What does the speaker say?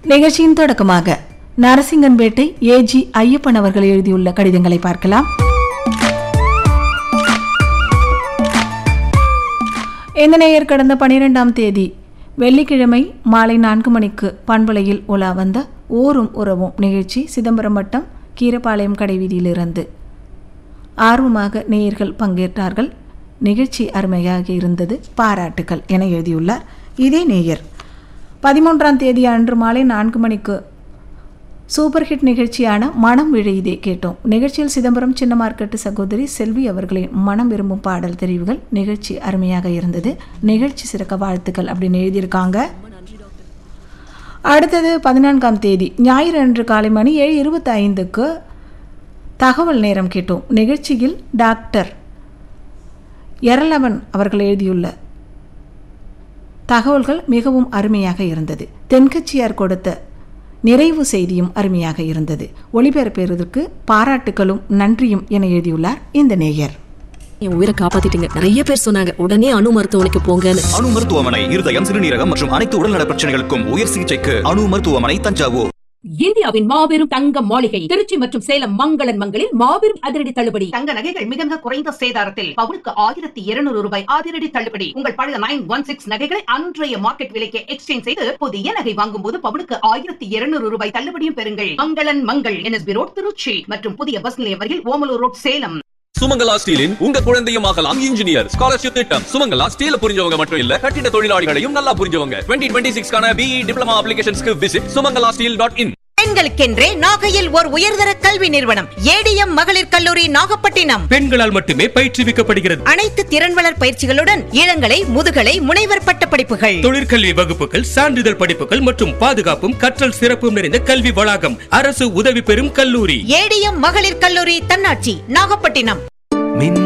நிகழ்ச்சியின் தொடக்கமாக நரசிங்கன்பேட்டை ஏஜி ஐயப்பன் அவர்கள் எழுதியுள்ள கடிதங்களை பார்க்கலாம் இந்த நேயர் கடந்த பனிரெண்டாம் தேதி வெள்ளிக்கிழமை மாலை நான்கு மணிக்கு பண்பலையில் உலா வந்த ஊரும் உறவும் நிகழ்ச்சி சிதம்பரம் வட்டம் கீரப்பாளையம் கடைவீதியிலிருந்து ஆர்வமாக நேயர்கள் பங்கேற்றார்கள் நிகழ்ச்சி அருமையாக இருந்தது பாராட்டுகள் என எழுதியுள்ளார் இதே நேயர் பதிமூன்றாம் தேதி அன்று மாலை நான்கு மணிக்கு சூப்பர் ஹிட் நிகழ்ச்சியான மனம் விழையுதே கேட்டோம் நிகழ்ச்சியில் சிதம்பரம் சின்ன மார்க்கெட்டு சகோதரி செல்வி அவர்களின் மனம் விரும்பும் பாடல் தெரிவுகள் நிகழ்ச்சி அருமையாக இருந்தது நிகழ்ச்சி சிறக்க வாழ்த்துக்கள் அப்படின்னு எழுதியிருக்காங்க அடுத்தது பதினான்காம் தேதி ஞாயிறு அன்று காலை மணி ஏழு இருபத்தி ஐந்துக்கு தகவல் நேரம் கேட்டோம் நிகழ்ச்சியில் டாக்டர் எரலவன் அவர்கள் எழுதியுள்ள தகவல்கள் மிகவும் அருமையாக இருந்தது தென்கட்சியார் கொடுத்த நிறைவு செய்தியும் அருமையாக இருந்தது ஒளிபரப்பெறுவதற்கு பாராட்டுகளும் நன்றியும் என எழுதியுள்ளார் இந்த நேயர் என் உயிரை காப்பாத்திட்டீங்க நிறைய பேர் சொன்னாங்க உடனே அணு மருத்துவமனைக்கு போங்கன்னு அணு மருத்துவமனை இருதயம் சிறுநீரகம் மற்றும் அனைத்து உடல்நல பிரச்சனைகளுக்கும் உயர் சிகிச்சைக்கு அணு மருத்துவமனை தஞ்சாவூர் இந்தியாவின் மாபெரும் தங்க மாளிகை திருச்சி மற்றும் சேலம் மங்களன் மங்களில் மாபெரும் அதிரடி தள்ளுபடி தங்க நகைகள் மிக மிக குறைந்த சேதாரத்தில் பவுனுக்கு ஆயிரத்தி இருநூறு ரூபாய் அதிரடி தள்ளுபடி உங்கள் பழைய நைன் ஒன் சிக்ஸ் நகைகளை அன்றைய மார்க்கெட் விலைக்கு எக்ஸ்சேஞ்ச் செய்து புதிய நகை வாங்கும் போது பவுனுக்கு ஆயிரத்தி இருநூறு ரூபாய் தள்ளுபடியும் பெறுங்கள் மங்களன் மங்கள் என்எஸ்பி ரோட் திருச்சி மற்றும் புதிய பஸ் நிலையம் வரையில் ஓமலூர் ரோட் சேலம் சுமங்கலா ஸ்டீலின் உங்க குழந்தையும் ஆகலாம் இன்ஜினியர் ஸ்காலர்ஷிப் திட்டம் சுமங்கலா ஸ்டீல புரிஞ்சவங்க மட்டும் இல்ல கட்டிட தொழிலாளிகளையும் நல்லா புரிஞ்சவங்க டுவெண்ட்டி டுவெண்ட்டி சிக்ஸ்க்கான பிஇ டிப்ளமா அப்ளிகேஷன்ஸ்க்கு visit Sumangala steel dot in பெண்களுக்கென்றே நாகையில் ஓர் உயர்தர கல்வி நிறுவனம் ஏடிஎம் மகளிர் கல்லூரி நாகப்பட்டினம் பெண்களால் மட்டுமே பயிற்றுவிக்கப்படுகிறது அனைத்து திறன் வளர் பயிற்சிகளுடன் இளங்கலை முதுகலை முனைவர் பட்ட படிப்புகள் தொழிற்கல்வி வகுப்புகள் சான்றிதழ் படிப்புகள் மற்றும் பாதுகாப்பும் கற்றல் சிறப்பும் நிறைந்த கல்வி வளாகம் அரசு உதவி பெறும் கல்லூரி ஏடிஎம் மகளிர் கல்லூரி தன்னாட்சி நாகப்பட்டினம் மின்